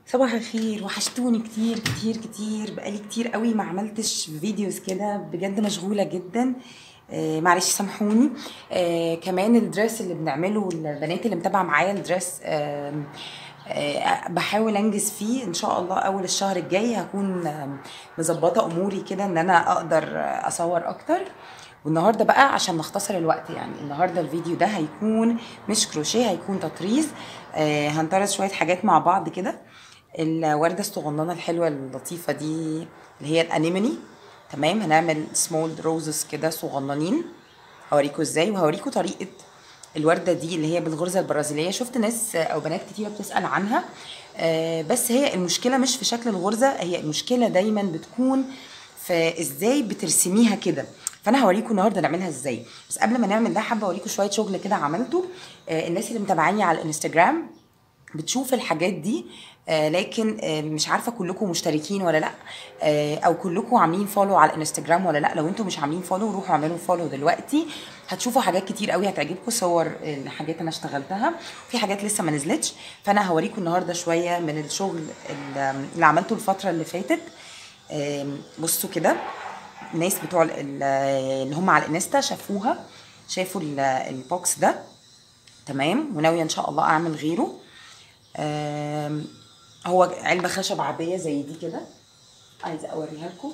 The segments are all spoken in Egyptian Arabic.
صباح الخير وحشتوني كتير كتير كتير بقالي كتير قوي ما عملتش فيديوز كده بجد مشغولة جدا آه معلش سامحوني آه كمان الدريس اللي بنعمله البنات اللي متابعة معايا الدريس آه آه بحاول انجز فيه ان شاء الله اول الشهر الجاي هكون آه، مظبطه اموري كده ان انا اقدر آه، اصور اكتر والنهارده بقى عشان نختصر الوقت يعني النهارده الفيديو ده هيكون مش كروشيه هيكون تطريز آه هنطرز شويه حاجات مع بعض كده الورده الصغننه الحلوه اللطيفه دي اللي هي الانيموني تمام هنعمل سمول روزز كده صغننين هوريكم ازاي وهوريكم طريقه الورده دي اللي هي بالغرزه البرازيليه شفت ناس او بنات كتيره بتسال عنها آه، بس هي المشكله مش في شكل الغرزه هي المشكله دايما بتكون في ازاي بترسميها كده فانا هوريكم النهارده نعملها ازاي بس قبل ما نعمل ده حابه اوريكم شويه شغل كده عملته آه، الناس اللي متابعاني على الانستجرام بتشوف الحاجات دي آه لكن آه مش عارفه كلكم مشتركين ولا لا آه او كلكم عاملين فولو على الانستجرام ولا لا لو انتم مش عاملين فولو روحوا اعملوا فولو دلوقتي هتشوفوا حاجات كتير قوي هتعجبكم صور الحاجات انا اشتغلتها في حاجات لسه ما نزلتش فانا هوريكم النهارده شويه من الشغل اللي اللي عملته الفتره اللي فاتت آم، بصوا كده الناس بتوع ال- ال- اللي هم على الانستا شافوها شافوا ال- البوكس ده تمام وناويه ان شاء الله اعمل غيره آم، هو علبه خشب عاديه زي دي كده عايزه اوريها لكم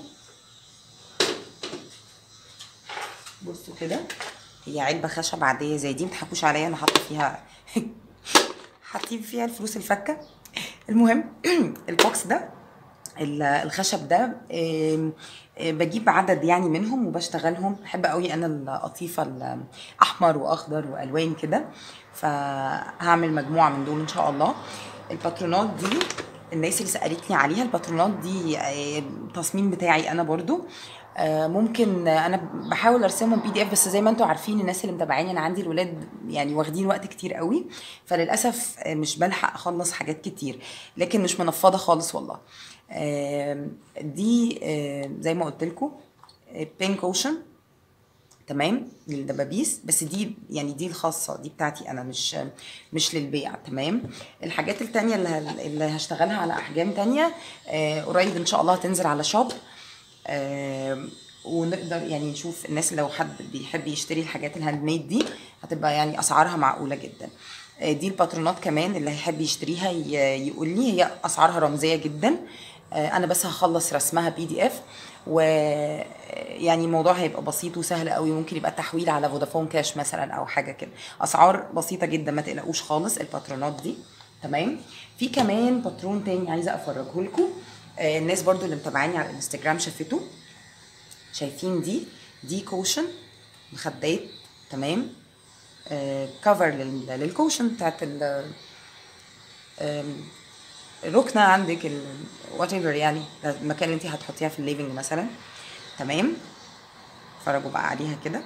بصوا كده هي علبه خشب عاديه زي دي متضحكوش عليا انا حاطه فيها حاطين فيها الفلوس الفكه المهم البوكس ده ال- الخشب ده آم، آه، بجيب عدد يعني منهم وبشتغلهم بحب قوي انا القطيفه الاحمر واخضر والوان كده فهعمل مجموعه من دول ان شاء الله الباترونات دي الناس اللي سالتني عليها الباترونات دي آه، تصميم بتاعي انا برضو آه، ممكن آه، انا بحاول ارسمهم بي دي اف بس زي ما انتم عارفين الناس اللي متابعيني انا عندي الولاد يعني واخدين وقت كتير قوي فللاسف آه، مش بلحق اخلص حاجات كتير لكن مش منفضه خالص والله آم، دي آه، زي ما قلت لكم بينك اوشن تمام للدبابيس بس دي يعني دي الخاصه دي بتاعتي انا مش مش للبيع تمام الحاجات التانية اللي, ه- اللي هشتغلها على احجام تانية آه قريب ان شاء الله هتنزل على شوب آه ونقدر يعني نشوف الناس لو حد بيحب يشتري الحاجات الهاند ميد دي هتبقى يعني اسعارها معقوله جدا آه دي الباترونات كمان اللي هيحب يشتريها ي- يقول لي هي اسعارها رمزيه جدا آه انا بس هخلص رسمها بي دي اف و يعني الموضوع هيبقى بسيط وسهل قوي ممكن يبقى تحويل على فودافون كاش مثلا او حاجه كده اسعار بسيطه جدا ما تقلقوش خالص الباترونات دي تمام في كمان باترون تاني عايزه افرجه لكم آه الناس برضو اللي متابعاني على الانستجرام شافته شايفين دي دي كوشن مخدات تمام آه كفر للكوشن بتاعت ال- آم، الركنه عندك وات ايفر يعني المكان اللي انت هتحطيها في الليفنج مثلا تمام اتفرجوا بقى عليها كده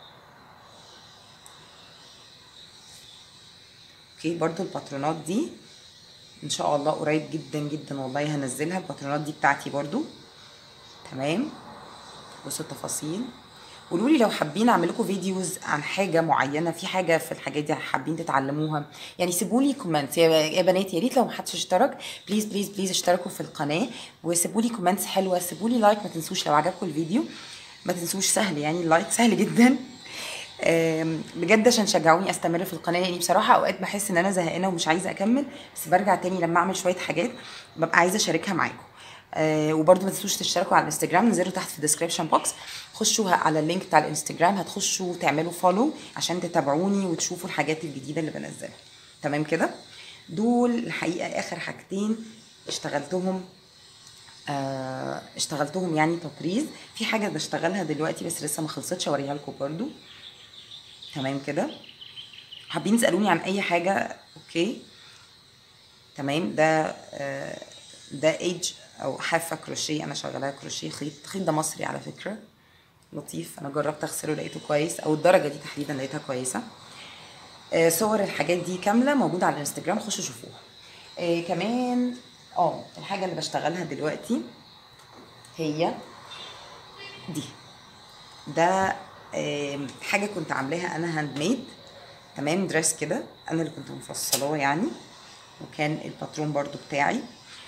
اوكي برضو الباترونات دي ان شاء الله قريب جدا جدا والله هنزلها الباترونات دي بتاعتي برضو تمام بصوا التفاصيل قولوا لي لو حابين اعمل لكم فيديوز عن حاجه معينه في حاجه في الحاجات دي حابين تتعلموها يعني سيبوا لي كومنت يا يا بنات يا ريت لو محدش اشترك بليز بليز بليز اشتركوا في القناه وسيبوا لي كومنتس حلوه سيبوا لي لايك ما تنسوش لو عجبكم الفيديو ما تنسوش سهل يعني اللايك سهل جدا آم، بجد عشان شجعوني استمر في القناه لاني بصراحه اوقات بحس ان انا زهقانه ومش عايزه اكمل بس برجع تاني لما اعمل شويه حاجات ببقى عايزه اشاركها معاكم آه وبرده ما تنسوش تشتركوا على الانستجرام نزلوا تحت في الديسكربشن بوكس خشوا على اللينك بتاع الانستجرام هتخشوا تعملوا فولو عشان تتابعوني وتشوفوا الحاجات الجديده اللي بنزلها تمام كده دول الحقيقه اخر حاجتين اشتغلتهم آه اشتغلتهم يعني تطريز في حاجه بشتغلها دلوقتي بس لسه ما خلصتش اوريها لكم برضو تمام كده حابين تسالوني عن اي حاجه اوكي تمام ده آه، ده ايج او حافه كروشيه انا شغاله كروشيه خيط الخيط ده مصري على فكره لطيف انا جربت اغسله لقيته كويس او الدرجه دي تحديدا لقيتها كويسه آه، صور الحاجات دي كامله موجوده على الانستجرام خشوا شوفوها آه، كمان اه الحاجه اللي بشتغلها دلوقتي هي دي ده آم، حاجه كنت عاملاها انا هاند ميد تمام دريس كده انا اللي كنت مفصلاه يعني وكان الباترون برضو بتاعي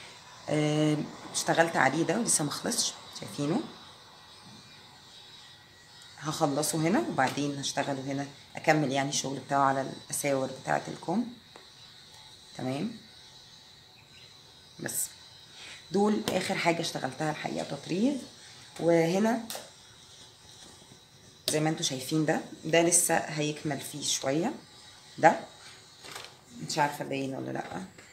آه، اشتغلت عليه ده ولسه ما خلصش شايفينه هخلصه هنا وبعدين هشتغله هنا اكمل يعني الشغل بتاعه على الاساور بتاعه الكم تمام بس دول اخر حاجه اشتغلتها الحقيقه تطريز وهنا زي ما انتم شايفين ده ده لسه هيكمل فيه شويه ده مش عارفه باين ولا لا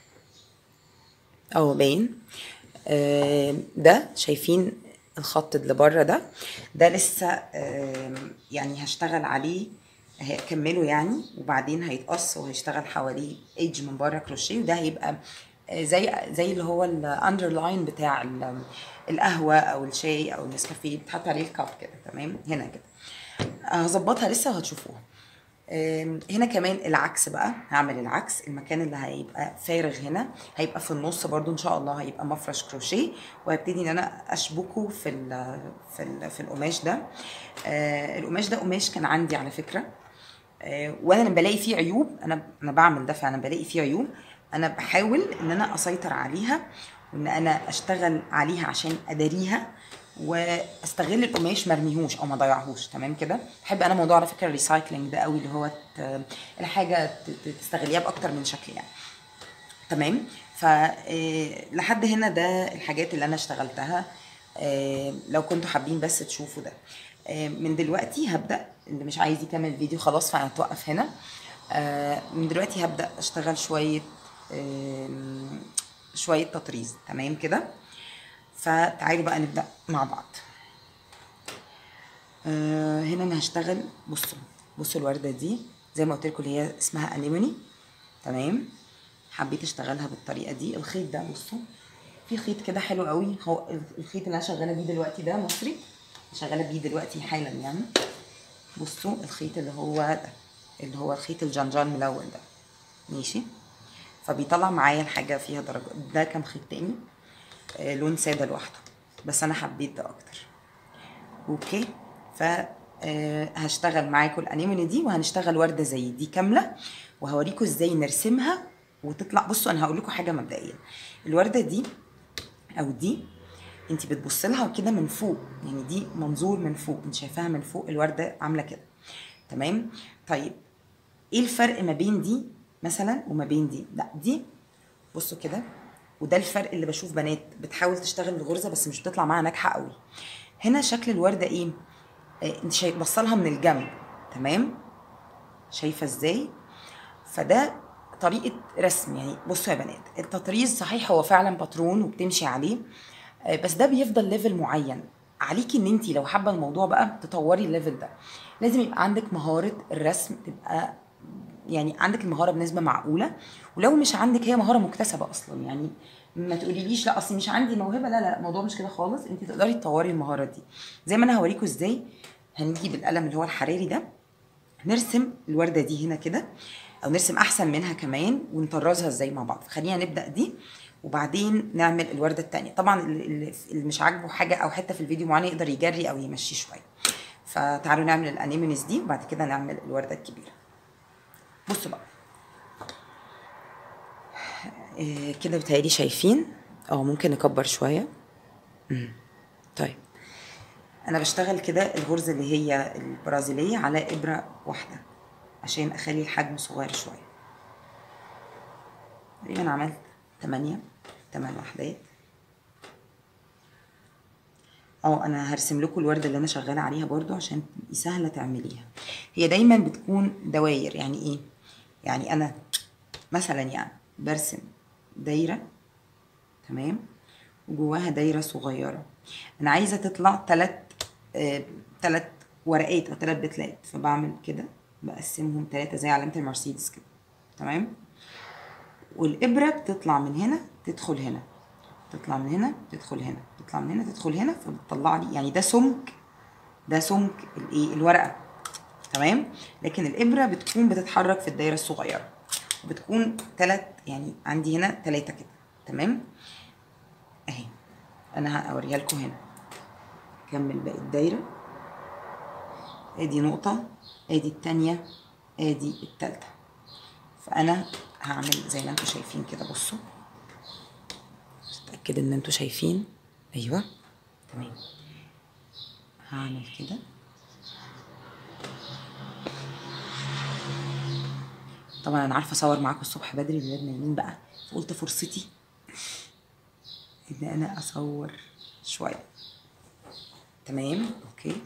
اه باين آه، ده شايفين الخط اللي بره ده ده لسه آم، يعني هشتغل عليه هكمله يعني وبعدين هيتقص وهيشتغل حواليه ايدج من بره كروشيه وده هيبقى آه، زي زي اللي هو الاندرلاين بتاع ال- القهوه او الشاي او النسكافيه بتحط عليه الكاب كده تمام هنا كده هظبطها لسه وهتشوفوها آم، هنا كمان العكس بقى هعمل العكس المكان اللي هيبقى فارغ هنا هيبقى في النص برضو ان شاء الله هيبقى مفرش كروشيه وهبتدي ان انا اشبكه في ال في ال في القماش ده آه، القماش ده قماش كان عندي على فكره آه، وانا لما بلاقي فيه عيوب انا انا بعمل ده فعلا بلاقي فيه عيوب انا بحاول ان انا اسيطر عليها وان انا اشتغل عليها عشان اداريها واستغل القماش ما ارميهوش او ما ضيعهوش تمام كده بحب انا موضوع على فكره الريسايكلينج ده قوي اللي هو ت- الحاجه ت- ت- تستغليها باكتر من شكل يعني تمام ف آه، لحد هنا ده الحاجات اللي انا اشتغلتها آه، لو كنتوا حابين بس تشوفوا ده آه، من دلوقتي هبدا اللي مش عايز يكمل الفيديو خلاص فهتوقف هنا آه، من دلوقتي هبدا اشتغل شويه آم، شويه تطريز تمام كده فتعالوا بقى نبدا مع بعض آه، هنا انا هشتغل بصوا بصوا الورده دي زي ما قلت لكم اللي هي اسمها انيموني تمام حبيت اشتغلها بالطريقه دي الخيط ده بصوا في خيط كده حلو قوي هو الخيط اللي انا شغاله بيه دلوقتي ده مصري شغاله بيه دلوقتي حالا يعني بصوا الخيط اللي هو ده اللي هو الخيط الجنجان ملون ده ماشي فبيطلع معايا الحاجه فيها درجه ده كان خيط تاني آه، لون ساده لوحده بس انا حبيت ده اكتر اوكي ف آه، هشتغل معاكم الانيموني دي وهنشتغل ورده زي دي كامله وهوريكم ازاي نرسمها وتطلع بصوا انا هقول لكم حاجه مبدئيه الورده دي او دي انت بتبص لها كده من فوق يعني دي منظور من فوق انت شايفاها من فوق الورده عامله كده تمام طيب ايه الفرق ما بين دي مثلا وما بين دي لا دي بصوا كده وده الفرق اللي بشوف بنات بتحاول تشتغل الغرزه بس مش بتطلع معاها ناجحه قوي هنا شكل الورده ايه آه انت شايف بصلها من الجنب تمام شايفه ازاي فده طريقه رسم يعني بصوا يا بنات التطريز صحيح هو فعلا باترون وبتمشي عليه آه، بس ده بيفضل ليفل معين عليكي ان انت لو حابه الموضوع بقى تطوري الليفل ده لازم يبقى عندك مهاره الرسم تبقى يعني عندك المهاره بنسبه معقوله ولو مش عندك هي مهاره مكتسبه اصلا يعني ما تقوليليش لا اصل مش عندي موهبه لا لا الموضوع مش كده خالص انت تقدري تطوري المهاره دي زي ما انا هوريكم ازاي هنيجي بالقلم اللي هو الحراري ده نرسم الورده دي هنا كده او نرسم احسن منها كمان ونطرزها ازاي مع بعض خلينا نبدا دي وبعدين نعمل الورده التانية طبعا اللي اللي مش عاجبه حاجه او حته في الفيديو معينه يقدر يجري او يمشي شويه فتعالوا نعمل الانيمونيز دي وبعد كده نعمل الورده الكبيره بصوا بقى إيه كده بتهيألي شايفين اه ممكن نكبر شويه مم. طيب انا بشتغل كده الغرزه اللي هي البرازيليه على ابره واحده عشان اخلي الحجم صغير شويه تقريبا عملت تمانية تمن وحدات اه انا هرسم لكم الورده اللي انا شغاله عليها برضو عشان تبقي سهله تعمليها هي دايما بتكون دواير يعني ايه يعني انا مثلا يعني برسم دايره تمام وجواها دايره صغيره انا عايزه تطلع تلات آه تلات ورقات او تلات بتلات فبعمل كده بقسمهم تلاتة زي علامه المرسيدس كده تمام والابره بتطلع من هنا تدخل هنا تطلع من هنا تدخل هنا تطلع من هنا تدخل هنا فبتطلع لي يعني ده سمك ده سمك الايه الورقه تمام لكن الابره بتكون بتتحرك في الدايره الصغيره وبتكون تلات يعني عندي هنا تلاتة كده تمام اهي انا هوريها لكم هنا كمل باقي الدايره ادي نقطه ادي التانية ادي التالتة فانا هعمل زي ما انتم شايفين كده بصوا اتاكد اتاكد ان انتوا شايفين ايوه تمام هعمل كده طبعا انا عارفه اصور معاكم الصبح بدري الولاد نايمين بقى فقلت فرصتي ان انا اصور شويه تمام اوكي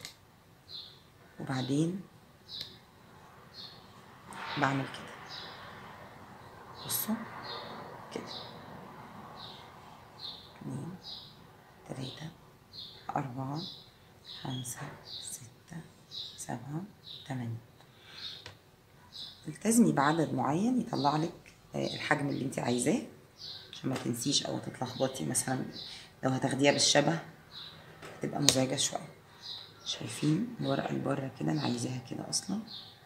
وبعدين بعمل كده بصوا كده اتنين تلاتة أربعة خمسة ستة سبعة تمانية التزمي بعدد معين يطلع لك آه، الحجم اللي انت عايزاه عشان ما تنسيش او تتلخبطي مثلا لو هتاخديها بالشبه هتبقى مزعجة شوية شايفين الورقة اللي بره كده انا عايزاها كده اصلا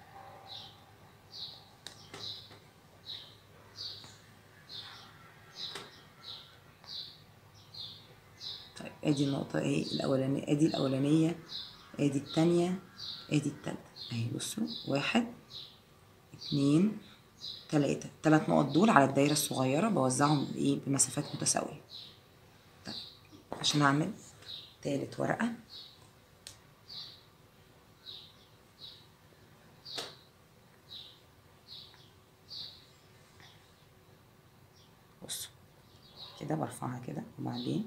طيب ادي النقطة ايه الاولانية ادي الاولانية ادي التانية ادي التالتة اهي بصوا واحد اتنين تلاتة تلات نقط دول على الدايرة الصغيرة بوزعهم بايه بمسافات متساوية طيب عشان اعمل تالت ورقة بصوا كده برفعها كده وبعدين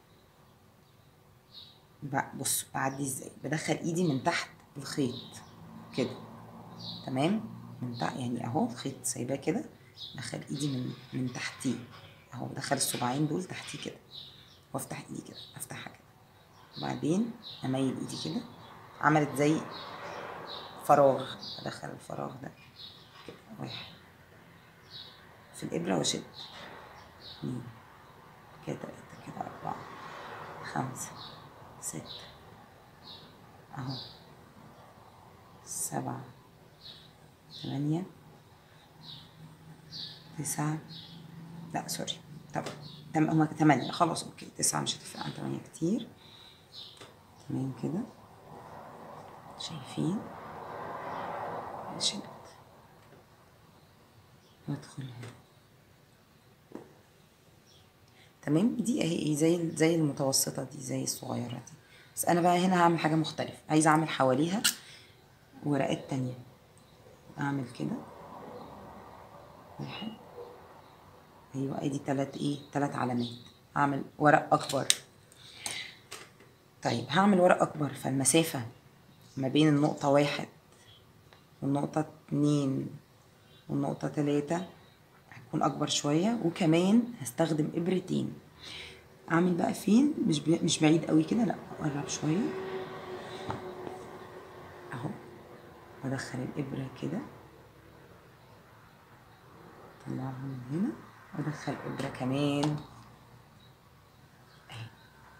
ب- بصوا بعدي ازاي بدخل ايدي من تحت الخيط كده تمام من تحت يعني اهو الخيط سايباه كده دخل ايدي من من تحتيه اهو بدخل الصباعين دول تحتيه كده وافتح ايدي كده افتحها كده وبعدين اميل ايدي كده عملت زي فراغ ادخل الفراغ ده كده واحد في الابره واشد اتنين كده تلاته كده اربعه خمسه ستة أهو سبعة ثمانية تسعة لا سوري طب تم هما تمانية خلاص اوكي تسعة مش هتفرق عن تمانية كتير تمام كده شايفين شلت وادخل هنا تمام دي اهي زي زي المتوسطة دي زي الصغيرة دي بس انا بقى هنا هعمل حاجة مختلفة عايزة اعمل حواليها ورقات تانية اعمل كده واحد ايوه ادي تلات ايه تلات علامات هعمل ورق اكبر طيب هعمل ورق اكبر فالمسافة ما بين النقطة واحد والنقطة اتنين والنقطة تلاتة هتكون أكبر شوية وكمان هستخدم إبرتين أعمل بقى فين مش بي... مش بعيد قوي كده لأ أقرب شوية أهو وأدخل الإبرة كده أطلعها من هنا وأدخل إبرة كمان أهي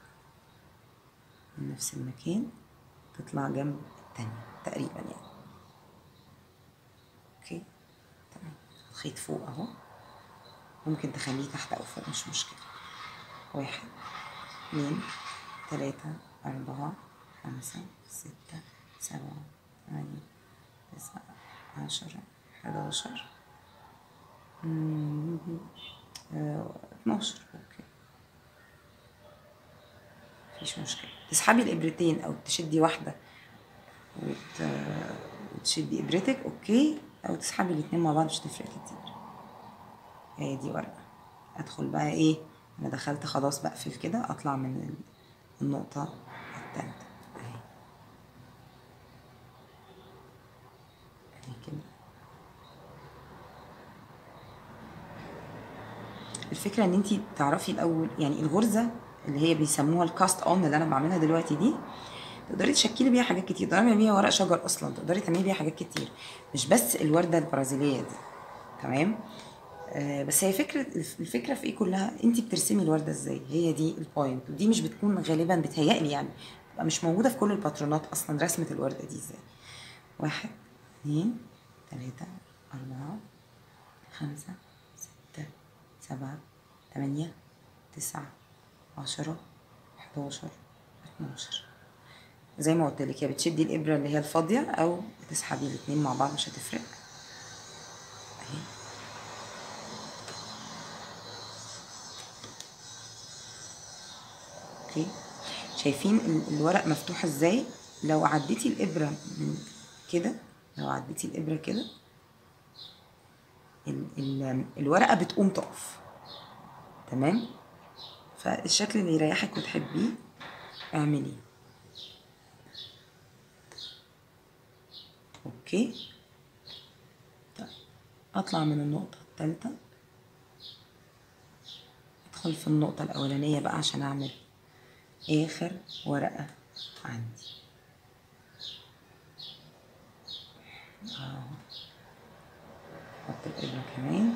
من نفس المكان تطلع جنب التانية تقريبا يعني اوكي تمام الخيط فوق اهو ممكن تخليه تحت او فوق مش مشكلة واحد اتنين تلاتة أربعة خمسة ستة سبعة ثمانية تسعة عشرة حداشر مم، آه، اتناشر اوكي مفيش مشكلة تسحبي الإبرتين أو تشدي واحدة وت... وتشدي إبرتك أوكي أو تسحبي الاتنين مع بعض مش هتفرق كتير هي دي ورقة أدخل بقى إيه أنا دخلت خلاص بقفل كده أطلع من ال- النقطة التالتة أهي أهي كده الفكره ان انت تعرفي الاول يعني الغرزه اللي هي بيسموها الكاست اون اللي انا بعملها دلوقتي دي تقدري تشكلي بيها حاجات كتير تقدري تعملي بيها ورق شجر اصلا تقدري تعملي بيها حاجات كتير مش بس الورده البرازيليه دي تمام آه بس هي فكره الفكره في ايه كلها انت بترسمي الورده ازاي هي دي البوينت ودي مش بتكون غالبا بتهيألي يعني بتبقى مش موجوده في كل الباترونات اصلا رسمه الورده دي ازاي واحد اتنين تلاته اربعه خمسة ستة سبعة تمانية تسعة عشرة حداشر اتناشر زي ما قلت لك يا بتشدي الإبرة اللي هي الفاضية أو بتسحبي الاتنين مع بعض مش هتفرق أهي اوكي شايفين ال- الورق مفتوح ازاي لو عديتي الابره من كده لو عديتي الابره كده ال ال الورقه بتقوم تقف تمام فالشكل اللي يريحك وتحبيه اعمليه اوكي طيب اطلع من النقطه الثالثه ادخل في النقطه الاولانيه بقى عشان اعمل اخر ورقه عندي اهو احط الابره كمان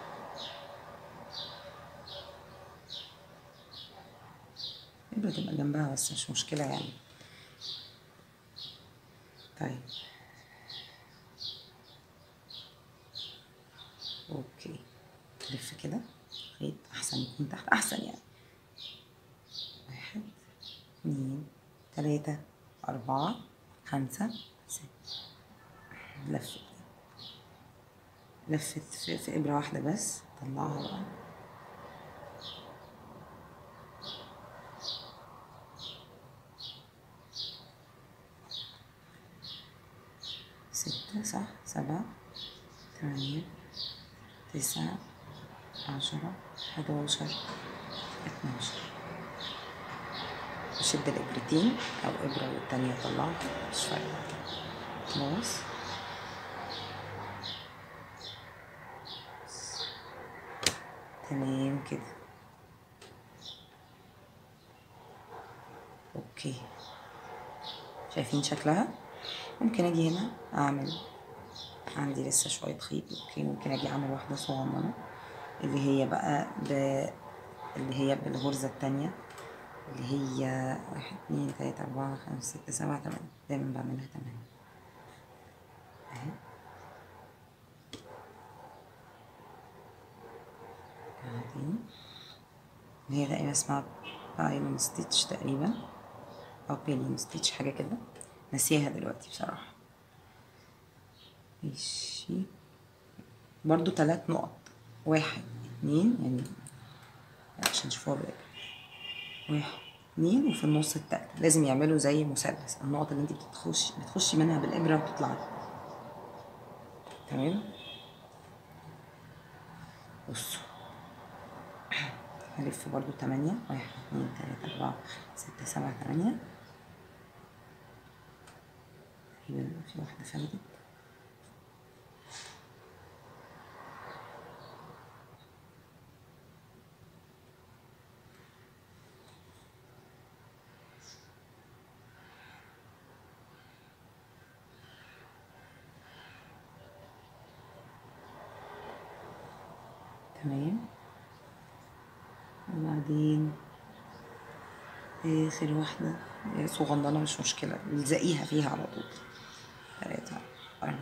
الابره تبقى جنبها بس مش مشكله يعني طيب اوكي لف كده خيط احسن يكون تحت احسن يعني واحد اتنين تلاتة أربعة خمسة ستة لفت لفت في, في إبرة واحدة بس طلعها بقى ستة صح سبعة ثمانية تسعة عشرة حداشر اتناشر بشد الإبرتين أو إبرة والتانية طلعها مش فارقة خلاص تمام كده اوكي شايفين شكلها ممكن اجي هنا اعمل عندي لسه شوية خيط اوكي ممكن اجي اعمل واحدة صغننة اللي هي بقى ب... اللي هي بالغرزة التانية اللي هي واحد اتنين تلاتة أربعة خمسة ستة سبعة تمانية دايما بعملها تمانية اهي بعدين اللي هي تقريبا اسمها بايلون ستيتش تقريبا أو بيلين ستيتش حاجة كده ناسيها دلوقتي بصراحة ماشي برضو تلات نقط واحد اتنين يعني عشان تشوفوها بالإبرة واحد اتنين وفي النص التالتة لازم يعملوا زي مثلث النقط اللي انت بتخش بتخشي منها بالإبرة وتطلعي تمام بصوا هلف برضو تمانية واحد اتنين تلاتة أربعة ستة سبعة تمانية تقريبا في واحدة فاتت تمام وبعدين آخر واحدة هي صغننة مش مشكلة الزقيها فيها على طول تلاتة أربعة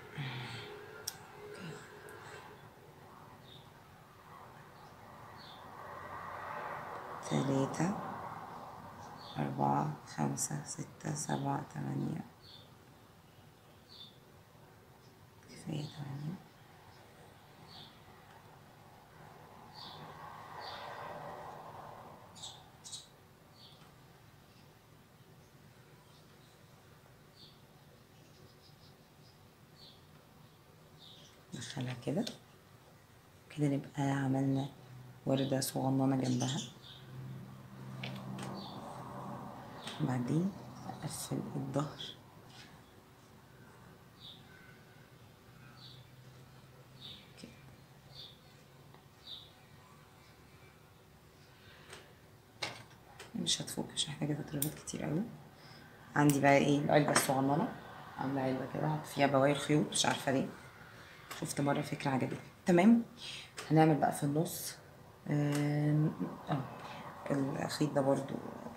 تلاتة أربعة خمسة ستة سبعة تمانية كفاية تمانية ندخلها كده كده نبقى عملنا وردة صغننة جنبها بعدين أقفل الظهر كده. مش هتفك مش محتاجة تدريبات كتير قوي عندي بقى ايه العلبة الصغننة عاملة علبة كده هحط فيها بواقي خيوط مش عارفة ليه شفت مرة فكرة عجبتني تمام هنعمل بقى في النص اه آه، الخيط ده برضو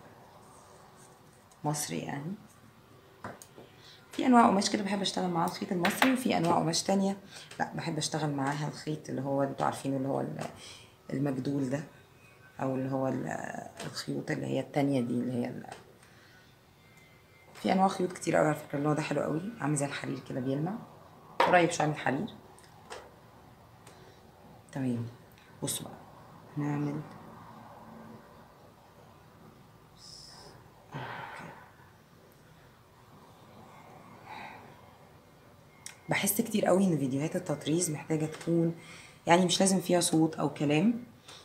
مصري يعني في انواع قماش كده بحب اشتغل معاه الخيط المصري وفي انواع قماش تانية لا بحب اشتغل معاها الخيط اللي هو انتوا عارفينه اللي هو ال- المجدول ده او اللي هو ال- الخيوط اللي هي التانية دي اللي هي ال- في انواع خيوط كتير قوي على فكره اللون ده حلو قوي عامل زي الحرير كده بيلمع قريب شويه من الحرير تمام بصوا بقى نعمل بحس كتير قوي ان فيديوهات التطريز محتاجه تكون يعني مش لازم فيها صوت او كلام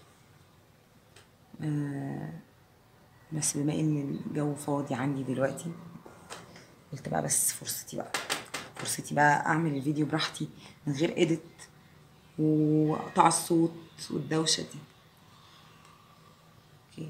آه بس بما ان الجو فاضي عندي دلوقتي قلت بقى بس فرصتي بقى فرصتي بقى اعمل الفيديو براحتي من غير اديت وقطع الصوت والدوشه دي اوكي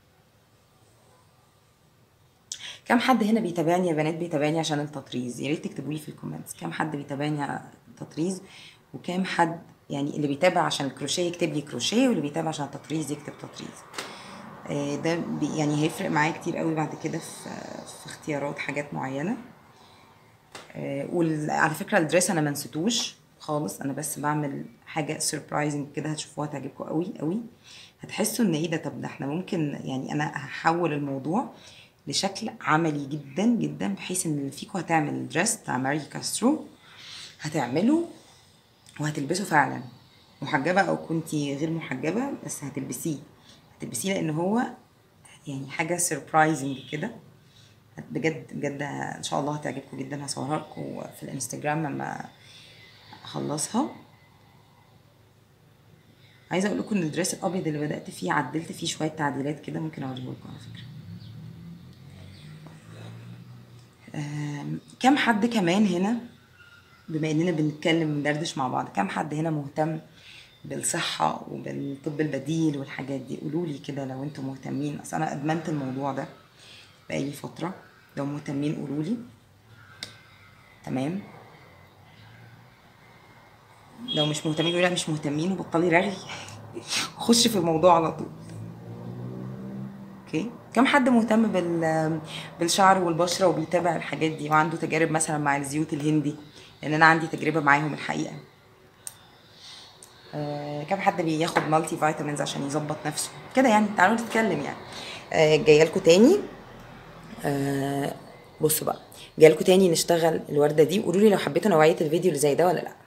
كم حد هنا بيتابعني يا بنات بيتابعني عشان التطريز يا ريت تكتبوا لي في الكومنتس كم حد بيتابعني على التطريز وكام حد يعني اللي بيتابع عشان الكروشيه يكتب لي كروشيه واللي بيتابع عشان التطريز يكتب تطريز آه، ده بي- يعني هيفرق معايا كتير قوي بعد كده في في اختيارات حاجات معينه آه، وعلى فكره الدريس انا ما نسيتوش خالص انا بس بعمل حاجه سربرايزنج كده هتشوفوها تعجبكم قوي قوي هتحسوا ان ايه ده طب ده احنا ممكن يعني انا هحول الموضوع لشكل عملي جدا جدا بحيث ان اللي فيكم هتعمل الدريس بتاع ماري كاسترو هتعمله وهتلبسه فعلا محجبه او كنتي غير محجبه بس هتلبسيه هتلبسيه لان هو يعني حاجه سربرايزنج كده بجد بجد ان شاء الله هتعجبكم جدا هصورها لكم في الانستجرام لما اخلصها عايزه اقول لكم ان الدريس الابيض اللي بدات فيه عدلت فيه شويه تعديلات كده ممكن اوريه لكم على فكره آم، كم حد كمان هنا بما اننا بنتكلم وندردش مع بعض كم حد هنا مهتم بالصحة وبالطب البديل والحاجات دي قولوا لي كده لو انتم مهتمين اصل انا ادمنت الموضوع ده بقالي فترة لو مهتمين قولوا لي تمام لو مش مهتمين قولوا لا مش مهتمين وبطلي رغي خش في الموضوع على طول اوكي كم حد مهتم بال بالشعر والبشره وبيتابع الحاجات دي وعنده تجارب مثلا مع الزيوت الهندي لان انا عندي تجربه معاهم الحقيقه آه كم حد بياخد مالتي فيتامينز عشان يظبط نفسه كده يعني تعالوا نتكلم يعني آه جايه لكم تاني آه بصوا بقى جايه لكم تاني نشتغل الورده دي وقولوا لي لو حبيتوا نوعيه الفيديو اللي زي ده ولا لا